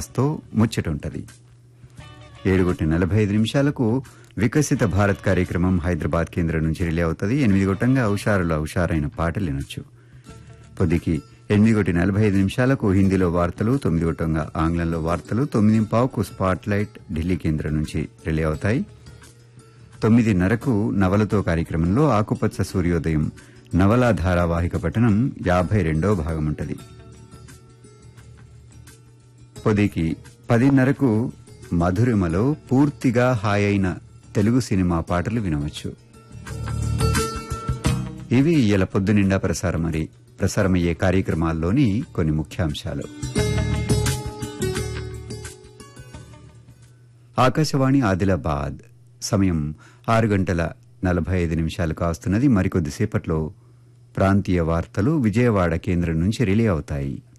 దాస్తో ముచ్చట ఉంటది ఏడు గొట్టి నలభై ఐదు నిమిషాలకు వికసిత భారత్ కార్యక్రమం హైదరాబాద్ కేంద్రం నుంచి రిలే అవుతుంది ఎనిమిది గొట్టంగా హుషారులో హుషారైన పాటలు వినొచ్చు పొద్దుకి ఎనిమిది గొట్టి నలభై ఐదు నిమిషాలకు హిందీలో వార్తలు తొమ్మిది గొట్టంగా ఆంగ్లంలో వార్తలు తొమ్మిది పావుకు స్పాట్ లైట్ ఢిల్లీ కేంద్రం నుంచి రిలే అవుతాయి తొమ్మిదిన్నరకు నవలతో కార్యక్రమంలో ఆకుపచ్చ సూర్యోదయం నవలా ధారావాహిక పఠనం యాభై రెండో భాగం ఉంటది పొదికి పదిన్నరకు మధురిమలో పూర్తిగా హాయైన తెలుగు సినిమా పాటలు వినవచ్చు ఇవి ఇయ్యల పొద్దునిండా ప్రసారం మరి ప్రసారమయ్యే కార్యక్రమాల్లోని కొన్ని ముఖ్యాంశాలు ఆకాశవాణి ఆదిలాబాద్ సమయం ఆరు గంటల నలభై ఐదు నిమిషాలు కాస్తున్నది మరికొద్దిసేపట్లో ప్రాంతీయ వార్తలు విజయవాడ కేంద్రం నుంచి రిలే అవుతాయి